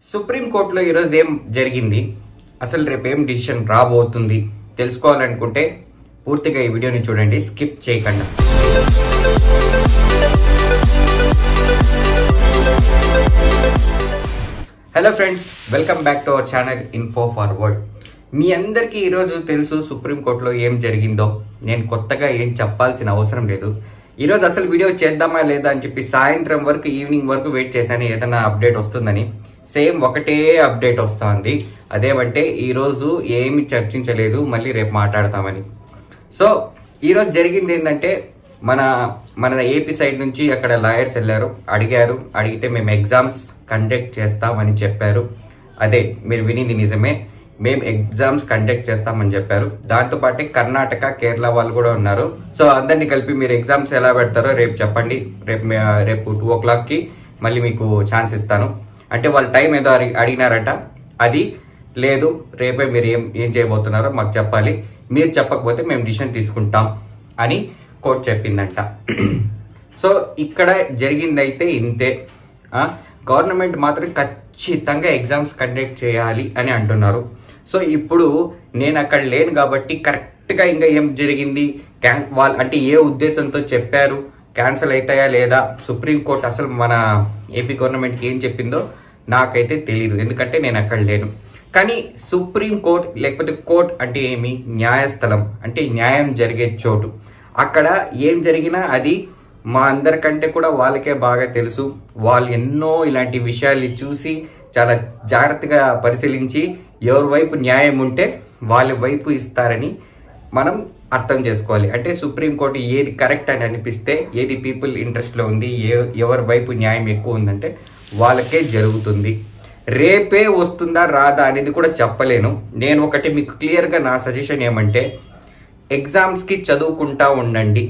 సుప్రీంకోర్టులో ఈరోజు ఏం జరిగింది అసలు రేపు ఏం డిసిషన్ రాబోతుంది తెలుసుకోవాలనుకుంటే పూర్తిగా ఈ వీడియోని చూడండి స్కిప్ చేయకుండా hello friends welcome back to our channel info forward మీ అందరికీ ఈరోజు తెలుసు సుప్రీంకోర్టులో ఏం జరిగిందో నేను కొత్తగా ఏం చెప్పాల్సిన అవసరం లేదు ఈరోజు అసలు వీడియో చేద్దామా లేదా అని చెప్పి సాయంత్రం వరకు ఈవినింగ్ వరకు వెయిట్ చేశాను ఏదైనా అప్డేట్ వస్తుందని సేమ్ ఒకటే అప్డేట్ వస్తుంది అదేమంటే ఈరోజు ఏమి చర్చించలేదు మళ్ళీ రేపు మాట్లాడతామని సో ఈరోజు జరిగింది ఏంటంటే మన మన ఏపీ సైడ్ నుంచి అక్కడ లాయర్స్ వెళ్ళారు అడిగారు అడిగితే మేము ఎగ్జామ్స్ కండక్ట్ చేస్తామని చెప్పారు అదే మీరు వినింది నిజమే మేము ఎగ్జామ్స్ కండక్ట్ చేస్తామని చెప్పారు దాంతో పాటే కర్ణాటక కేరళ వాళ్ళు కూడా ఉన్నారు సో అందరినీ కలిపి మీరు ఎగ్జామ్స్ ఎలా పెడతారో రేపు చెప్పండి రేపు మే- రేపు టూ ఓ క్లాక్కి మళ్ళీ మీకు ఛాన్స్ ఇస్తాను అంటే వాళ్ళు టైం ఏదో అడిగి- అడిగినారంట అది లేదు రేపే మీరు ఏం ఏం చేయబోతున్నారో మాకు చెప్పాలి మీరు చెప్పకపోతే మేము డిసిషన్ తీసుకుంటాం అని కోర్టు చెప్పిందంట సో ఇక్కడ జరిగిందైతే ఇంతే ఆ, గవర్నమెంట్ మాత్రం ఖచ్చితంగా ఎగ్జామ్స్ కండక్ట్ చేయాలి అని అంటున్నారు సో ఇప్పుడు నేను అక్కడ లేను కాబట్టి కరెక్ట్గా ఇంకా ఏం జరిగింది క్యాన్ వాళ్ళు అంటే ఏ ఉద్దేశంతో చెప్పారు క్యాన్సిల్ అవుతాయా లేదా సుప్రీంకోర్టు అసలు మన ఏపీ గవర్నమెంట్కి ఏం చెప్పిందో నాకైతే తెలియదు ఎందుకంటే నేను అక్కడ లేను కానీ సుప్రీం కోర్ట్ లేకపోతే కోర్ట్ అంటే ఏమి న్యాయస్థలం అంటే న్యాయం జరిగే చోటు అక్కడ ఏం జరిగినా అది మా అందరికంటే కూడా వాళ్ళకే బాగా తెలుసు వాళ్ళు ఎన్నో ఇలాంటి విషయాల్ని చూసి చాలా జాగ్రత్తగా పరిశీలించి ఎవరి వైపు న్యాయం ఉంటే వాళ్ళ వైపు ఇస్తారని మనం అర్థం చేసుకోవాలి అంటే సుప్రీంకోర్టు ఏది కరెక్ట్ అని అనిపిస్తే ఏది పీపుల్ ఇంట్రెస్ట్లో ఉంది ఏ ఎవరి వైపు న్యాయం ఎక్కువ ఉందంటే వాళ్ళకే జరుగుతుంది రేపే వస్తుందా రాదా అనేది కూడా చెప్పలేను నేను ఒకటి మీకు క్లియర్గా నా సజెషన్ ఏమంటే ఎగ్జామ్స్కి చదువుకుంటా ఉండండి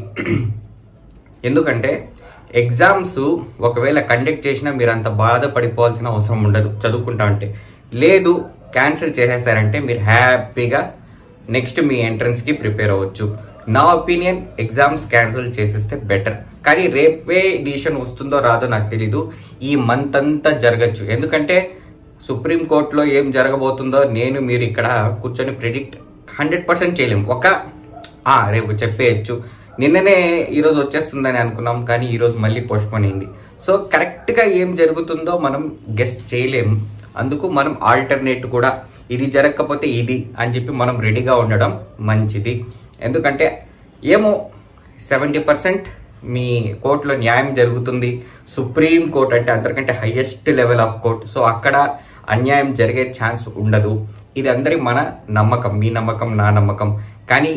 ఎందుకంటే ఎగ్జామ్స్ ఒకవేళ కండక్ట్ చేసినా మీరు అంత బాధపడిపోవాల్సిన అవసరం ఉండదు చదువుకుంటా ఉంటే లేదు క్యాన్సిల్ చేసేసారంటే మీరు హ్యాపీగా నెక్స్ట్ మీ ఎంట్రన్స్కి ప్రిపేర్ అవ్వచ్చు నా ఒపీనియన్ ఎగ్జామ్స్ క్యాన్సిల్ చేసేస్తే బెటర్ కానీ రేపే డిసిషన్ వస్తుందో రాదో నాకు తెలీదు ఈ మంత్ అంతా జరగచ్చు ఎందుకంటే సుప్రీం కోర్టులో ఏం జరగబోతుందో నేను మీరు ఇక్కడ కూర్చొని ప్రిడిక్ట్ హండ్రెడ్ పర్సెంట్ చేయలేము ఒక ఆ, రేపు చెప్పేయచ్చు నిన్ననే ఈరోజు వచ్చేస్తుందని అనుకున్నాం కానీ ఈరోజు మళ్ళీ పోస్ట్పోన్ అయింది సో కరెక్ట్గా ఏం జరుగుతుందో మనం గెస్ట్ చేయలేము అందుకు మనం ఆల్టర్నేట్ కూడా ఇది జరగకపోతే ఇది అని చెప్పి మనం రెడీగా ఉండడం మంచిది ఎందుకంటే ఏమో సెవెంటీ పర్సెంట్ మీ కోర్టులో న్యాయం జరుగుతుంది సుప్రీం కోర్ట్ అంటే అందరికంటే highest level of court so అక్కడ అన్యాయం జరిగే ఛాన్స్ ఉండదు ఇది అందరి మన నమ్మకం మీ నమ్మకం నా నమ్మకం కానీ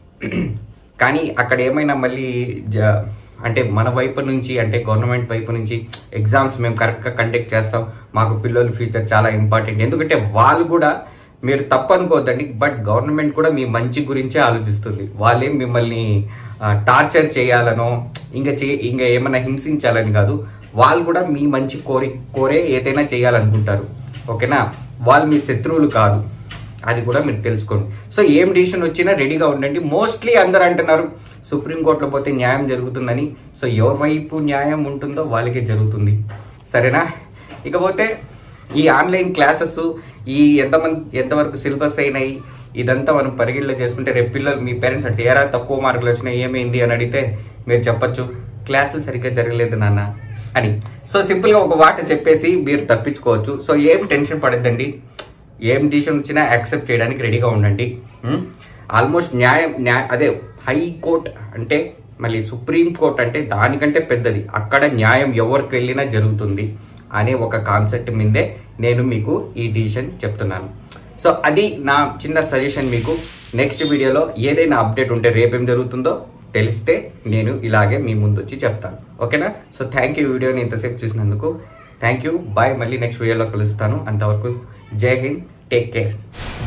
కానీ అక్కడ ఏమైనా మళ్ళీ జ అంటే మన వైపు నుంచి అంటే గవర్నమెంట్ వైపు నుంచి ఎగ్జామ్స్ మేము కరెక్ట్గా కండక్ట్ చేస్తాం మాకు పిల్లల ఫ్యూచర్ చాలా ఇంపార్టెంట్ ఎందుకంటే వాళ్ళు కూడా మీరు తప్పు అనుకోవద్దండి బట్ గవర్నమెంట్ కూడా మీ మంచి గురించే ఆలోచిస్తుంది వాళ్ళేం మిమ్మల్ని టార్చర్ చేయాలనో ఇంకా చే ఇంకా ఏమైనా హింసించాలని కాదు వాళ్ళు కూడా మీ మంచి కోరి కోరే ఏదైనా చేయాలనుకుంటారు ఓకేనా వాళ్ళు మీ శత్రువులు కాదు అది కూడా మీరు తెలుసుకోండి సో ఏం డిసిషన్ వచ్చినా రెడీగా ఉండండి మోస్ట్లీ అందరు అంటున్నారు సుప్రీంకోర్టులో పోతే న్యాయం జరుగుతుందని సో ఎవరి వైపు న్యాయం ఉంటుందో వాళ్ళకే జరుగుతుంది సరేనా ఇకపోతే ఈ ఆన్లైన్ క్లాసెస్ ఈ ఎంతమంది ఎంతవరకు సిలబస్ అయినాయి ఇదంతా మనం పరిగణలో చేసుకుంటే రేపు పిల్లలు మీ పేరెంట్స్ అంటే ఏరా తక్కువ మార్కులు వచ్చినాయి ఏమైంది అని అడిగితే మీరు చెప్పొచ్చు క్లాసులు సరిగ్గా జరగలేదు నాన్న అని సో సింపుల్గా ఒక మాట చెప్పేసి మీరు తప్పించుకోవచ్చు సో ఏం టెన్షన్ పడద్దండి ఏం డిసిషన్ వచ్చినా యాక్సెప్ట్ చేయడానికి రెడీగా ఉండండి ఆల్మోస్ట్ న్యాయం న్యాయ అదే హైకోర్ట్ అంటే మళ్ళీ సుప్రీం కోర్ట్ అంటే దానికంటే పెద్దది అక్కడ న్యాయం ఎవరికి వెళ్ళినా జరుగుతుంది అనే ఒక కాన్సెప్ట్ మీదే నేను మీకు ఈ డిసిషన్ చెప్తున్నాను సో అది నా చిన్న సజెషన్ మీకు నెక్స్ట్ వీడియోలో ఏదైనా అప్డేట్ ఉంటే రేపేం జరుగుతుందో తెలిస్తే నేను ఇలాగే మీ ముందు వచ్చి చెప్తాను ఓకేనా సో థ్యాంక్ యూ వీడియోని ఇంతసేపు చూసినందుకు థ్యాంక్ యూ బాయ్ మళ్ళీ నెక్స్ట్ వీడియోలో కలుస్తాను అంతవరకు జై హింద్ టేక్ కేర్